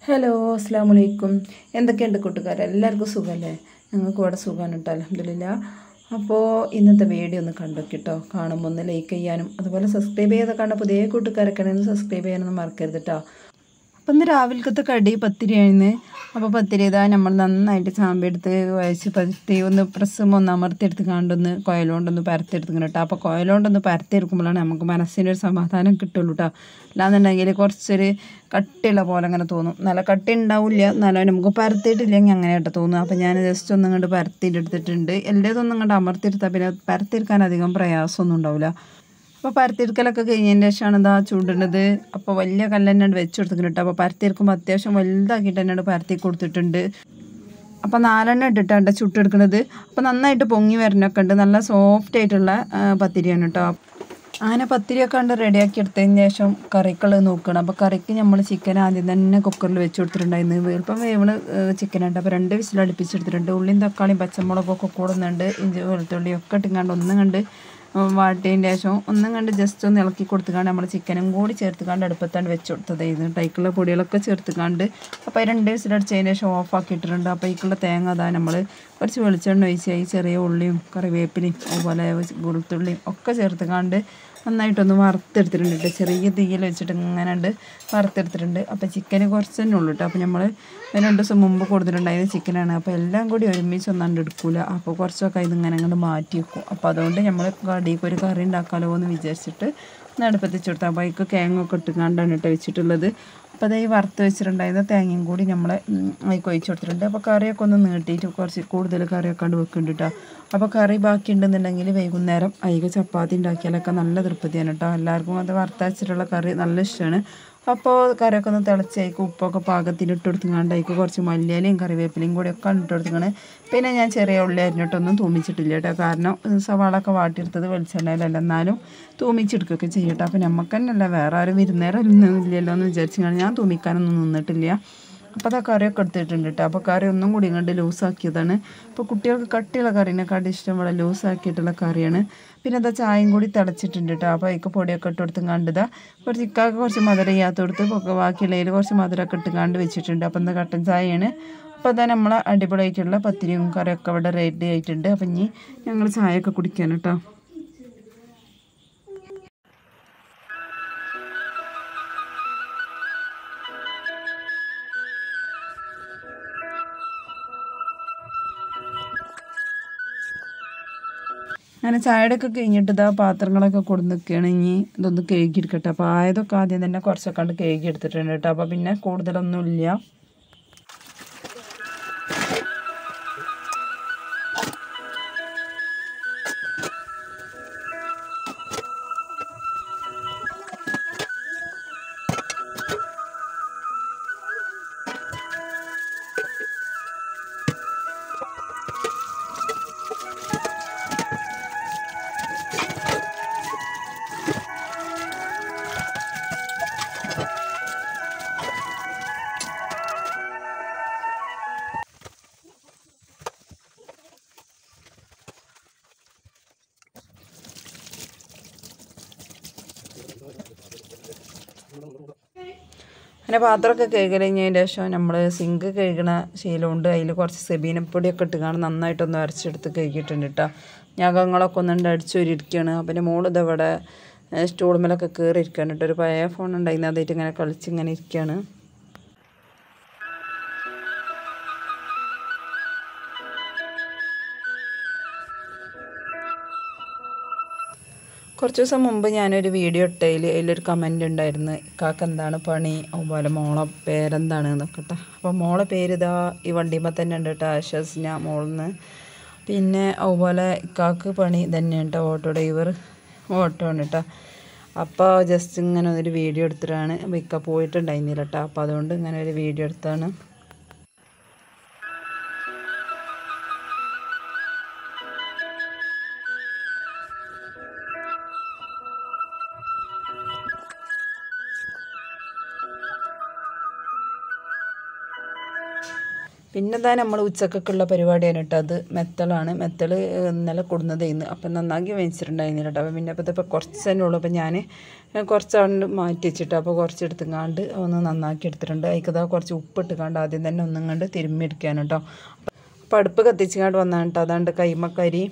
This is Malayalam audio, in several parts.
ഹലോ അസ്സാം വലൈക്കും എന്തൊക്കെയുണ്ട് കൂട്ടുകാർ എല്ലാവർക്കും സുഖമല്ലേ ഞങ്ങൾക്ക് ഇവിടെ സുഖമാണ് കേട്ടോ അലഹമില്ല അപ്പോൾ ഇന്നത്തെ വീഡിയോ ഒന്ന് കണ്ടോക്കിട്ടോ കാണുമ്പോൾ ഒന്ന് ലൈക്ക് ചെയ്യാനും അതുപോലെ സബ്സ്ക്രൈബ് ചെയ്ത് കാണുന്ന പുതിയ കൂട്ടുകാരൊക്കെ ഒന്ന് സബ്സ്ക്രൈബ് ചെയ്യാനൊന്നും മറക്കരുത് കേട്ടോ അപ്പം ഇന്ന് രാവിലത്തെ കടി പത്തിരിയായിരുന്നു അപ്പോൾ പത്തിരി ഇതാ നമ്മൾ നന്നായിട്ട് ചാമ്പെടുത്ത് കുഴച്ച് പരത്തി ഒന്ന് പ്രസ്സും ഒന്ന് അമർത്തിയെടുത്ത് കണ്ടൊന്ന് കുഴലുകൊണ്ടൊന്ന് പരത്തിയെടുത്തിങ്ങനെ കേട്ടോ അപ്പോൾ കുഴലുകൊണ്ടൊന്ന് പരത്തിയെടുക്കുമ്പോഴാണ് നമുക്ക് മനസ്സിനൊരു സമാധാനം കിട്ടുള്ളൂ കേട്ടോ അല്ലാന്നുണ്ടെങ്കിൽ കുറച്ചൊരു കട്ടിയുള്ള പോലെ അങ്ങനെ തോന്നും നല്ല കട്ടി ഉണ്ടാവില്ല എന്നാലും നമുക്ക് പരത്തിയിട്ടില്ലെങ്കിൽ അങ്ങനെ കേട്ടോ തോന്നും അപ്പോൾ ഞാൻ ജസ്റ്റ് ഒന്നും ഇങ്ങോട്ട് പരത്തിയിട്ടെടുത്തിട്ടുണ്ട് എല്ലാതൊന്നും ഇങ്ങോട്ട് അമർത്തിയെടുത്താൽ പിന്നെ പരത്തിയെടുക്കാൻ അധികം പ്രയാസമൊന്നും ഉണ്ടാവില്ല അപ്പോൾ പരത്തിയെടുക്കലൊക്കെ കഴിഞ്ഞതിന് ശേഷമാണ് ഇതാ ചൂടുന്നത് അപ്പോൾ വലിയ കല്ല് തന്നെയാണ് വെച്ച് കൊടുത്തിട്ടുണ്ട് അപ്പോൾ പരത്തിയെടുക്കുമ്പോൾ അത്യാവശ്യം വലുതാക്കിയിട്ട് തന്നെയാണ് പരത്തി കൊടുത്തിട്ടുണ്ട് അപ്പോൾ നാലെണ്ണം ഇട്ടിട്ടാണ് ചുട്ടെടുക്കുന്നത് അപ്പോൾ നന്നായിട്ട് പൊങ്ങി വരണൊക്കെ ഉണ്ട് നല്ല സോഫ്റ്റ് ആയിട്ടുള്ള ആ, പത്തിരിയാണ് കേട്ടോ അങ്ങനെ പത്തിരിയൊക്കെ ഉണ്ട് റെഡിയാക്കി എടുത്തതിന് ശേഷം കറിക്കുള്ളത് നോക്കണം അപ്പോൾ കറിക്ക് നമ്മൾ ചിക്കൻ ആദ്യം തന്നെ കുക്കറിൽ വെച്ച് കൊടുത്തിട്ടുണ്ടായിരുന്നു വേൽപ്പം വേവണ് ചിക്കനുണ്ട് അപ്പോൾ രണ്ട് വിസിൽ അടുപ്പിച്ചെടുത്തിട്ടുണ്ട് ഉള്ളിയും തക്കാളിയും പച്ചമുളകൊക്കെ കൂടുന്നുണ്ട് ഇഞ്ചി വെളുത്തുള്ളിയും ഒക്കെ ഇട്ടിങ്ങാണ്ട് ഒന്നും കണ്ട് വാട്ടിയതിൻ്റെ ശേഷം ഒന്നും കണ്ട് ജസ്റ്റ് ഒന്ന് ഇളക്കി കൊടുത്തുകൊണ്ട് നമ്മൾ ചിക്കനും കൂടി ചേർത്തുകൊണ്ട് അടുപ്പത്താണ് വെച്ച് കൊടുത്തത് ഇത് ടൈക്കുള്ള പൊടികളൊക്കെ ചേർത്തുകൊണ്ട് അപ്പോൾ ഈ രണ്ട് വിസിലടിച്ചതിന് ശേഷം ഓഫ് ആക്കിയിട്ടുണ്ട് അപ്പോൾ ഈക്കുള്ള തേങ്ങ അതാ നമ്മൾ കുറച്ച് വെളിച്ചെണ്ണ ഒഴിച്ച് ഈ ചെറിയ ഉള്ളിയും കറിവേപ്പിലയും അതുപോലെ വെളുത്തുള്ളിയും ഒക്കെ ചേർത്തുകൊണ്ട് നന്നായിട്ടൊന്ന് വറുത്തെടുത്തിട്ടുണ്ട് കേട്ടോ ചെറിയ തീയിൽ വെച്ചിട്ട് ഇങ്ങനെ ഉണ്ട് വറുത്തെടുത്തിട്ടുണ്ട് അപ്പോൾ ചിക്കന് കുറച്ച് തന്നെ ഉള്ളൂ കേട്ടോ അപ്പോൾ നമ്മൾ രണ്ട് ദിവസം മുമ്പ് കൊടുത്തിട്ടുണ്ടായിരുന്ന ചിക്കനാണ് അപ്പോൾ എല്ലാം കൂടി ഒരുമിച്ച് ഒന്നാണ്ട് എടുക്കില്ല അപ്പോൾ കുറച്ചൊക്കെ ഇത് ഇങ്ങനെ അങ്ങോട്ട് മാറ്റി വെക്കും അപ്പോൾ അതുകൊണ്ട് നമ്മൾ കടിക്ക് ഒരു കറി ഉണ്ടാക്കാലോ എന്ന് വിചാരിച്ചിട്ട് ഒന്ന് അടുപ്പത്ത് കൊടുത്താൽ അപ്പോൾ അതിക്ക് കേങ്ങൊക്കെ ഇട്ടുകൊണ്ടാണ് കേട്ടോ വെച്ചിട്ടുള്ളത് അപ്പോൾ അത് ഈ വറുത്ത് വെച്ചിട്ടുണ്ടായിരുന്ന തേങ്ങയും കൂടി നമ്മൾ അതിക്ക് ഒഴിച്ച് കൊടുത്തിട്ടുണ്ട് അപ്പോൾ കറിയൊക്കെ ഒന്ന് നീട്ടിയിട്ട് കുറച്ച് കൂടുതൽ കറിയൊക്കെ കൊണ്ട് വെക്കുന്നുണ്ട് കേട്ടോ അപ്പോൾ കറി ബാക്കി ഉണ്ടെന്നുണ്ടെങ്കിൽ വൈകുന്നേരം അതിക്ക് ചപ്പാത്തി ഉണ്ടാക്കിയാലൊക്കെ നല്ല തൃപ്തിയാണ് കേട്ടോ എല്ലാവർക്കും അത് വറുത്തരച്ചിട്ടുള്ള കറി നല്ല ഇഷ്ടമാണ് അപ്പോൾ കറിയൊക്കെ ഒന്ന് തിളച്ചേക്ക് ഉപ്പൊക്കെ പാകത്തിന് ഇട്ട് കൊടുത്തുകൊണ്ട് അതിക്ക് കുറച്ച് മല്ലിയിലയും കറിവേപ്പിലയും കൂടി ഒക്കെ ഇട്ട് കൊടുത്തുകൊണ്ട് പിന്നെ ഞാൻ ചെറിയ ഉള്ളി അരിഞ്ഞിട്ടൊന്നും തൂമിച്ചിട്ടില്ല കേട്ടോ കാരണം സവാളൊക്കെ വാട്ടിയെടുത്തത് വെളിച്ചെണ്ണയിലല്ല എന്നാലും തൂമിച്ചെടുക്കുകയൊക്കെ ചെയ്യട്ടോ അപ്പോൾ നമുക്ക് തന്നെയല്ല വേറെ ആരും വിരുന്നേരമൊന്നും ഇല്ലല്ലോ എന്ന് വിചാരിച്ചാണ് ഞാൻ തൂമിക്കാനൊന്നും നിന്നിട്ടില്ല അപ്പോൾ അതാ കറിയൊക്കെ എടുത്തിട്ടുണ്ട് കേട്ടോ അപ്പോൾ കറി ഒന്നും കൂടി ഇങ്ങോട്ട് ലൂസാക്കിയതാണ് അപ്പോൾ കുട്ടികൾക്ക് കട്ടിയുള്ള കറീനെക്കാട്ടി ഇഷ്ടം ഇവിടെ ലൂസാക്കിയിട്ടുള്ള കറിയാണ് പിന്നെ അതാ ചായയും കൂടി തിളച്ചിട്ടുണ്ട് കേട്ടോ അപ്പോൾ അതിക്ക് പൊടിയൊക്കെ ഇട്ട് കൊടുത്തും കണ്ടതാ കുറച്ച് ഇക്കാക്ക് കുറച്ച് മധുരം ചെയ്യാത്ത കൊടുത്ത് ബാക്കിയുള്ളതിൽ കുറച്ച് മധുരമൊക്കെ ഇട്ട് കണ്ട് വെച്ചിട്ടുണ്ട് അപ്പോൾ എന്താ കട്ടൻ ചായയാണ് അപ്പോൾ അതാ നമ്മൾ അടിപൊളിയായിട്ടുള്ള പത്തിരിയും കറിയൊക്കെ ഇവിടെ റെഡി ആയിട്ടുണ്ട് അപ്പം ഇനി ഞങ്ങൾ ചായയൊക്കെ കുടിക്കാൻ കേട്ടോ അങ്ങനെ ചായയുടെ ഒക്കെ കഴിഞ്ഞിട്ട് ഇതാ പാത്രങ്ങളൊക്കെ കൊടുന്ന് നിൽക്കുകയാണ് ഇനി ഇതൊന്ന് കഴുകി എടുക്കട്ടെ അപ്പോൾ ആയതൊക്കെ ആദ്യം തന്നെ കുറച്ചൊക്കെ കണ്ട് കഴുകി എടുത്തിട്ടുണ്ട് കേട്ടോ അപ്പോൾ പിന്നെ കൂടുതലൊന്നുമില്ല അങ്ങനെ പാത്രമൊക്കെ കഴുകി കഴിഞ്ഞതിന് ശേഷം നമ്മൾ സിങ്ക് കഴുകണ ശീലമുണ്ട് അതിൽ കുറച്ച് സെബീനപ്പൊടിയൊക്കെ ഇട്ട് കാണാൻ നന്നായിട്ടൊന്ന് അരച്ചെടുത്ത് കഴുകിയിട്ടുണ്ട് കേട്ടോ ഞകങ്ങളൊക്കെ ഒന്നുണ്ട് അടിച്ചൊരിയിരിക്കുകയാണ് അപ്പം എൻ്റെ മോളിത് ഇവിടെ സ്റ്റൂളുമേലൊക്കെ കയറി ഇരിക്കുകയാണ് കേട്ടോ ഒരു പഴയ ഫോൺ ഉണ്ടായിരുന്നു അതായിട്ട് ഇങ്ങനെ കളിച്ച് ഇങ്ങനെ ഇരിക്കുകയാണ് കുറച്ച് ദിവസം മുമ്പ് ഞാനൊരു വീഡിയോ ഇട്ടതിൽ അതിലൊരു കമൻ്റ് ഉണ്ടായിരുന്നു കാക്ക എന്താണ് പണി അതുപോലെ മോളെ പേരെന്താണ് എന്നൊക്കെ കേട്ടോ അപ്പോൾ മോളെ പേര് ഇതാ ഈ വണ്ടിയുമ്പോൾ തന്നെ ഉണ്ട് കേട്ടോ ആശസ്ന മോളിന്ന് പിന്നെ അതുപോലെ കാക്ക് പണി തന്നെയാണ് കേട്ടോ ഓട്ടോ ഡ്രൈവർ ഓട്ടോ ആണ് കേട്ടോ അപ്പോൾ ജസ്റ്റ് ഇങ്ങനെ ഒരു വീഡിയോ എടുത്തിട്ടാണ് ഇക്ക പോയിട്ടുണ്ടായിരുന്നില്ല കേട്ടോ അപ്പോൾ അതുകൊണ്ട് ഇങ്ങനെ ഒരു വീഡിയോ എടുത്താണ് പിന്നെ എന്താ നമ്മൾ ഉച്ചക്കൊക്കെയുള്ള പരിപാടിയാണ് കേട്ടോ അത് മെത്തളാണ് മെത്തൾ ഇന്നലെ കൊടുന്നതായിരുന്നു അപ്പം നന്നാക്കി വേവിച്ചിട്ടുണ്ടായിരുന്നു കേട്ടോ അപ്പം പിന്നെ അപ്പോൾ ഇതിപ്പോൾ കുറച്ച് തന്നെ ഉള്ളൂ അപ്പം ഞാൻ കുറച്ചാണ്ട് മാറ്റി വെച്ചിട്ട് അപ്പോൾ കുറച്ച് എടുത്തുങ്ങാണ്ട് ഒന്ന് നന്നാക്കി എടുത്തിട്ടുണ്ട് അതിക്കതാ കുറച്ച് ഉപ്പ് ഇട്ടുകാണ്ട് ആദ്യം തന്നെ ഒന്നും കണ്ട് തിരുമ്മി എടുക്കാൻ കേട്ടോ അപ്പോൾ അടുപ്പ് കത്തിച്ചുകാണ്ട് വന്നാണ് കേട്ടോ അതാണ്ട് കൈമക്കരി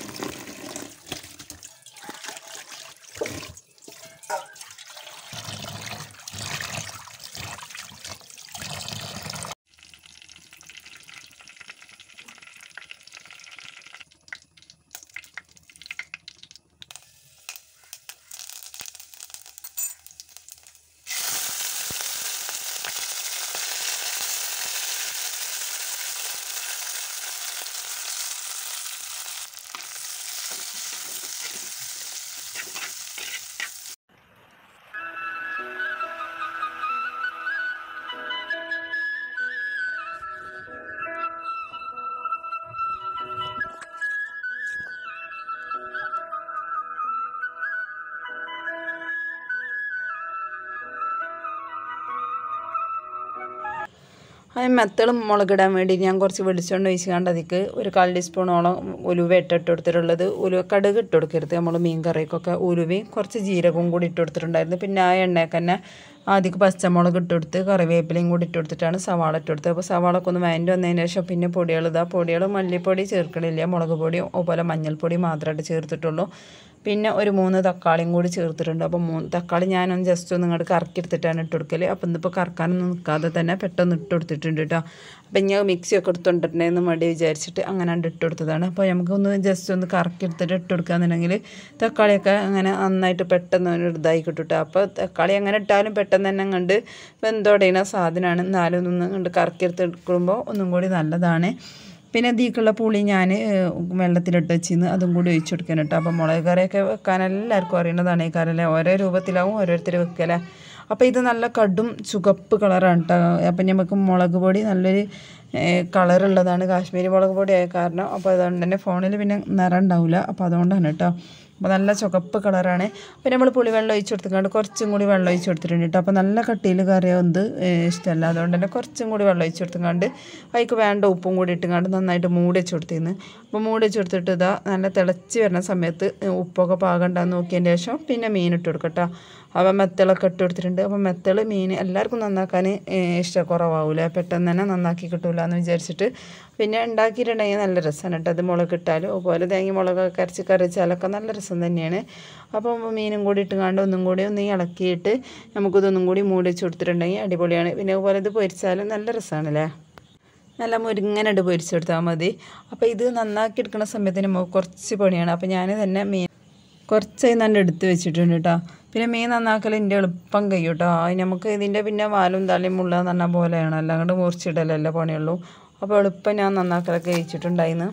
അത് മെത്തളും മുളകിടാൻ വേണ്ടി ഞാൻ കുറച്ച് വെളിച്ചെണ്ണ ഒഴിച്ച് കണ്ട് അതിക്ക് ഒരു കാൽ ടീസ്പൂണോളം ഉലുവ ഇട്ടിട്ട് കൊടുത്തിട്ടുള്ളത് ഉലുവ കടുക് ഇട്ട് കൊടുക്കരുത് നമ്മൾ മീൻ കറിക്കൊക്കെ ഉലുവയും കുറച്ച് ജീരകവും കൂടി ഇട്ട് കൊടുത്തിട്ടുണ്ടായിരുന്നു പിന്നെ ആ എണ്ണയൊക്കെ തന്നെ ആദ്യം പച്ചമുളക് ഇട്ട് കൊടുത്ത് കറിവേപ്പിലയും കൂടി ഇട്ട് കൊടുത്തിട്ടാണ് സവാള ഇട്ട് കൊടുത്തത് അപ്പോൾ സവാളൊക്കെ ഒന്ന് വഴറ്റി വന്നതിന് ശേഷം പിന്നെ പൊടികൾ ഇതാ പൊടികൾ മല്ലിപ്പൊടി ചേർക്കണില്ല മുളക് പൊടിയും അതുപോലെ മഞ്ഞൾപ്പൊടി മാത്രമായിട്ട് ചേർത്തിട്ടുള്ളൂ പിന്നെ ഒരു മൂന്ന് തക്കാളിയും കൂടി ചേർത്തിട്ടുണ്ട് അപ്പോൾ മൂന്ന് തക്കാളി ഞാനൊന്ന് ജസ്റ്റ് ഒന്ന് ഇങ്ങോട്ട് കറക്കി എടുത്തിട്ടാണ് ഇട്ട് കൊടുക്കൽ അപ്പോൾ ഇന്നിപ്പോൾ കറക്കാനൊന്നും നിൽക്കാതെ തന്നെ പെട്ടെന്ന് ഇട്ട് കൊടുത്തിട്ടുണ്ട് കേട്ടോ അപ്പം ഞാൻ മിക്സിയൊക്കെ എടുത്തുകൊണ്ടിട്ടുണ്ടെന്ന് മടി വിചാരിച്ചിട്ട് അങ്ങനെ കണ്ട് ഇട്ട് കൊടുത്തതാണ് അപ്പോൾ നമുക്കൊന്ന് ജസ്റ്റ് ഒന്ന് കറക്കി എടുത്തിട്ട് ഇട്ട് കൊടുക്കുകയെന്നുണ്ടെങ്കിൽ തക്കാളിയൊക്കെ അങ്ങനെ നന്നായിട്ട് പെട്ടെന്ന് ഒരു ഇതായി കിട്ടും കേട്ടോ അപ്പോൾ തക്കാളി അങ്ങനെ ഇട്ടാലും പെട്ടെന്ന് തന്നെ കണ്ട് വെന്തോടെയുന്ന സാധനമാണ് എന്നാലും ഒന്ന് കണ്ട് കറക്കി എടുത്ത് എടുക്കുമ്പോൾ ഒന്നും കൂടി നല്ലതാണ് പിന്നെ ഇതിലേക്കുള്ള പുളി ഞാൻ വെള്ളത്തിലിട്ട് വെച്ചിന്ന് അതും കൂടി ഒഴിച്ചു കൊടുക്കാൻ കേട്ടോ അപ്പോൾ മുളക് കറിയൊക്കെ വെക്കാൻ എല്ലാവർക്കും അറിയുന്നതാണ് ഈ കറിയിലെ ഓരോ രൂപത്തിലാവും ഓരോരുത്തർ വെക്കല അപ്പോൾ ഇത് നല്ല കടും ചുവപ്പ് കളറാണ് കേട്ടോ അപ്പം നമുക്ക് മുളക് പൊടി നല്ലൊരു കളറുള്ളതാണ് കാശ്മീരി മുളക് പൊടി ആയ കാരണം അപ്പോൾ അതുകൊണ്ട് തന്നെ ഫോണിൽ പിന്നെ നിറം ഉണ്ടാവില്ല അപ്പോൾ അതുകൊണ്ടാണ് കേട്ടോ അപ്പോൾ നല്ല ചുവപ്പ് കളറാണ് പിന്നെ നമ്മൾ പുളിവെള്ളം ഒഴിച്ച് കൊടുത്തിട്ടുണ്ട് കുറച്ചും കൂടി വെള്ളം ഒഴിച്ച് കൊടുത്തിട്ടുണ്ട് കേട്ടോ അപ്പോൾ നല്ല കട്ടിയിൽ കറിയാവുന്നത് ഇഷ്ടമല്ല അതുകൊണ്ട് തന്നെ കുറച്ചും കൂടി വെള്ളം ഒഴിച്ച് കൊടുത്തുകൊണ്ട് അതിക്ക് വേണ്ട ഉപ്പും കൂടി ഇട്ടുകൊണ്ട് നന്നായിട്ട് മൂടി വെച്ച് കൊടുത്തിരുന്നു അപ്പോൾ മൂടി വെച്ച് കൊടുത്തിട്ട് ഇതാ നല്ല തിളച്ച് വരുന്ന സമയത്ത് ഉപ്പൊക്കെ പാകണ്ടെന്ന് നോക്കിയതിന് ശേഷം പിന്നെ മീൻ ഇട്ട് കൊടുക്കട്ടോ അപ്പോൾ മെത്തളൊക്കെ ഇട്ട് കൊടുത്തിട്ടുണ്ട് അപ്പോൾ മെത്തൾ മീൻ എല്ലാവർക്കും നന്നാക്കാൻ ഇഷ്ടക്കുറവാവില്ല പെട്ടെന്ന് തന്നെ നന്നാക്കി കിട്ടില്ല എന്ന് വിചാരിച്ചിട്ട് പിന്നെ ഉണ്ടാക്കിയിട്ടുണ്ടെങ്കിൽ നല്ല രസമാണ് കേട്ടോ അത് മുളക് ഇട്ടാലും അതുപോലെ തേങ്ങ മുളകൊക്കെ അരച്ച് കറി വെച്ചാലൊക്കെ നല്ല രസം തന്നെയാണ് അപ്പോൾ മീനും കൂടി ഇട്ടുകൊണ്ട് ഒന്നും കൂടി ഒന്ന് ഇളക്കിയിട്ട് നമുക്കിതൊന്നും കൂടി മൂടി വെച്ച് കൊടുത്തിട്ടുണ്ടെങ്കിൽ അടിപൊളിയാണ് പിന്നെ അതുപോലെ ഇത് പൊരിച്ചാലും നല്ല രസമാണല്ലേ നല്ല മുരിങ്ങനായിട്ട് പൊരിച്ചെടുത്താൽ മതി അപ്പോൾ ഇത് നന്നാക്കി എടുക്കുന്ന സമയത്തിന് നമുക്ക് കുറച്ച് പണിയാണ് അപ്പോൾ ഞാൻ തന്നെ മീൻ കുറച്ചായി നല്ല എടുത്ത് വെച്ചിട്ടുണ്ട് കേട്ടോ പിന്നെ മീൻ നന്നാക്കൽ എൻ്റെ എളുപ്പം കഴിയും കേട്ടോ നമുക്ക് ഇതിൻ്റെ പിന്നെ വാലും തലയും മുള്ള എന്ന് പറഞ്ഞ പോലെയാണ് എല്ലാം കൊണ്ട് മുറിച്ചിടലല്ലേ പണിയുള്ളൂ അപ്പോൾ എളുപ്പം ഞാൻ നന്നാക്കലൊക്കെ കഴിച്ചിട്ടുണ്ടായിരുന്നു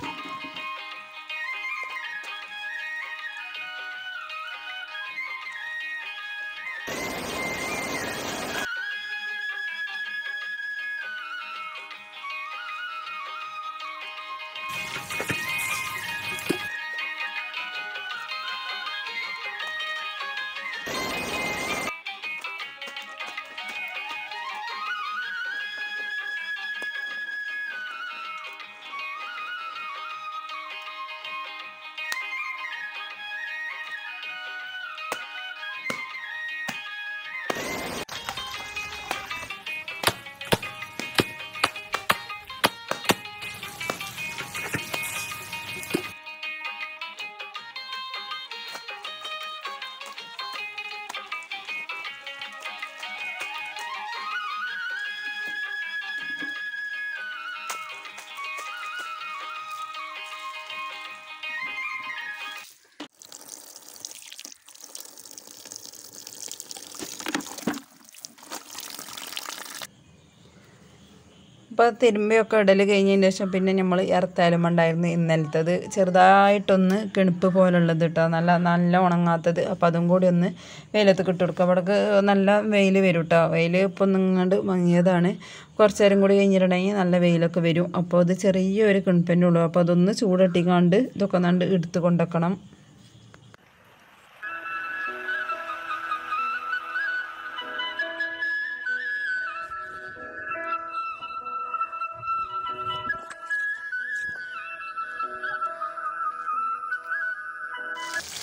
അപ്പോൾ തിരുമ്പിയൊക്കെ ഇടൽ കഴിഞ്ഞതിന് ശേഷം പിന്നെ നമ്മൾ ഇറത്താലും ഉണ്ടായിരുന്നു ഇന്നലത്തത് ചെറുതായിട്ടൊന്ന് കിണിപ്പ് പോലുള്ളത് കേട്ടോ നല്ല നല്ല ഉണങ്ങാത്തത് അപ്പോൾ അതും കൂടി ഒന്ന് വെയിലത്ത് ഇട്ട് കൊടുക്കുക അവിടേക്ക് നല്ല വെയിൽ വരും കേട്ടോ വെയിൽ ഇപ്പോൾ ഒന്നിങ്ങാണ്ട് മങ്ങിയതാണ് കുറച്ച് നേരം കൂടി കഴിഞ്ഞിട്ടുണ്ടെങ്കിൽ നല്ല വെയിലൊക്കെ വരും അപ്പോൾ അത് ചെറിയൊരു കിണിപ്പന്നെ ഉള്ളൂ അപ്പോൾ അതൊന്ന് ചൂടട്ടിക്കാണ്ട് ഇതൊക്കെ നണ്ട് എടുത്ത് കൊണ്ടുവെക്കണം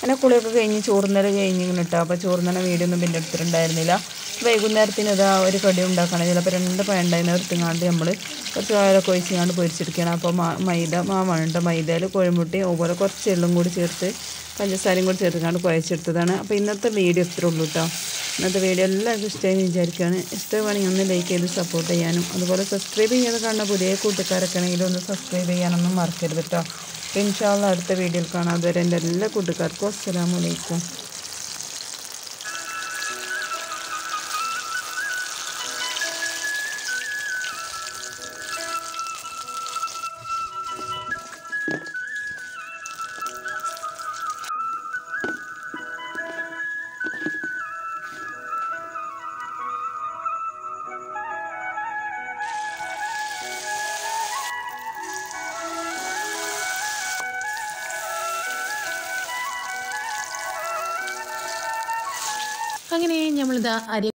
അങ്ങനെ കുളിയൊക്കെ കഴിഞ്ഞ് ചോറുന്നല കഴിഞ്ഞിങ്ങനെ ഇട്ടോ അപ്പോൾ ചോറുന്നല വീഡിയോ ഒന്നും പിന്നെ എടുത്തിട്ടുണ്ടായിരുന്നില്ല വൈകുന്നേരത്തിന് ഇതാ ഒരു കടി ഉണ്ടാക്കണം ചിലപ്പോൾ രണ്ട് പഴണ്ടായിരുന്നു എടുത്തുങ്ങാണ്ട് നമ്മൾ കുറച്ച് ഓയിലൊക്കെ ഒഴിച്ചുകൊണ്ട് പൊരിച്ചെടുക്കണം അപ്പോൾ മാ- മൈദ മാവാണ് കേട്ടോ മൈദയിൽ കോഴിമുട്ടി അതുപോലെ കുറച്ച് എള്ളും കൂടി ചേർത്ത് പഞ്ചസാരയും കൂടി ചേർത്തുകൊണ്ട് കുഴച്ചെടുത്തതാണ് അപ്പോൾ ഇന്നത്തെ വീഡിയോ ഇത്രേ ഉള്ളൂ കേട്ടോ ഇന്നത്തെ വീഡിയോ എല്ലാവർക്കും ഇഷ്ടമായി വിചാരിക്കുകയാണ് ഇഷ്ടമാണെങ്കിൽ ഒന്ന് ലൈക്ക് ചെയ്ത് സപ്പോർട്ട് ചെയ്യാനും അതുപോലെ സബ്സ്ക്രൈബ് ചെയ്യാതെ കാണുന്ന പുതിയ കൂട്ടുകാരൊക്കെ ആണെങ്കിൽ ഒന്ന് സബ്സ്ക്രൈബ് ചെയ്യാനൊന്നും മറക്കരുത് കേട്ടോ അപ്പോൾ ഇൻഷാല്ല അടുത്ത വീഡിയോയിൽ കാണാം അതുവരെ എൻ്റെ എല്ലാ കൂട്ടുകാർക്കും അസ്സലാമലൈക്കും അങ്ങനെ നമ്മളിതാ അരി